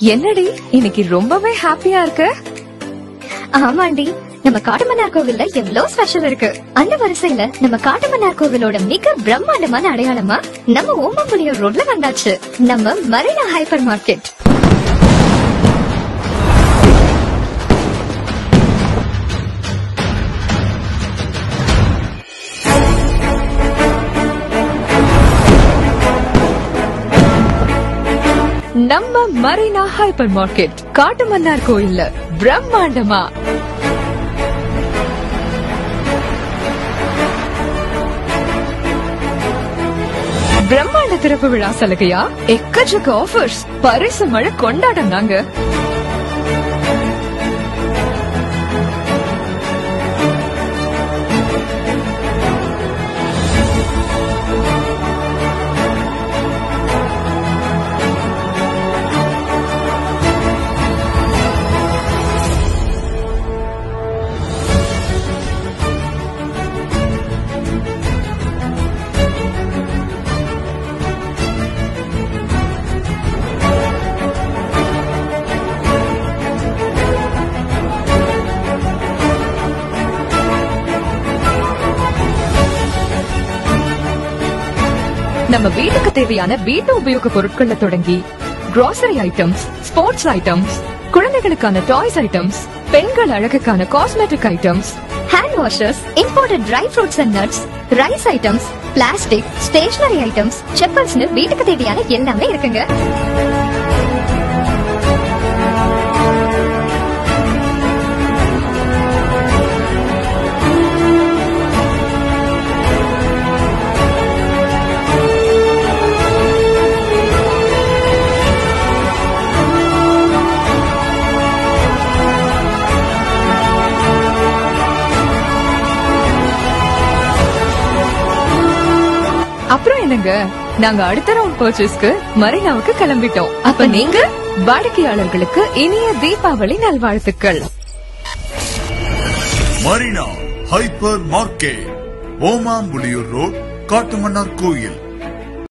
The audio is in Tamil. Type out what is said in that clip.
என்னடி இன்னைக்கு ரொம்பவே ஹாப்பியா இருக்க ஆமாண்டி நம்ம காட்டுமன்னார் கோவில்ல எவ்வளவு ஸ்பெஷல் இருக்கு அந்த வரிசையில நம்ம காட்டுமன்னார் கோவிலோட மிக பிரம்மாண்டமான அடையாளமா நம்ம ஓமம்புலியூர் ரோட்ல வந்தாச்சு நம்ம மரீனா ஹைப்பர் மார்க்கெட் நம்ம மரீனா ஹைப்பர் மார்க்கெட் காட்டுமன்னார் கோயில்ல பிரம்மாண்டமா பிரம்மாண்ட திறப்பு விழா சலுகையா எக்கச்சக்க ஆஃபர்ஸ் பரிசு மழை கொண்டாட்டம் நாங்க நம்ம வீட்டுக்கு தேவையான வீட்டு உபயோக பொருட்கள்ல தொடங்கி grocery ஐட்டம்ஸ் ஸ்போர்ட்ஸ் ஐட்டம்ஸ் குழந்தைகளுக்கான டாய்ஸ் ஐட்டம்ஸ் பெண்கள் அழகுக்கான cosmetic items hand washers imported dry fruits and nuts rice items plastic stationery items செப்பல்ஸ்னு வீட்டுக்கு தேவையான எல்லாமே இருக்குங்க அப்புறம் என்னங்க நாங்க அடுத்த ரவுண்ட் பர்ச்சேஸ்க்கு மரீனாவுக்கு கிளம்பிட்டோம் அப்ப நீங்க வாடிக்கையாளர்களுக்கு இனிய தீபாவளி நல்வாழ்த்துக்கள் Marina hyper market Omampuliyur road Kattumannar கோயில்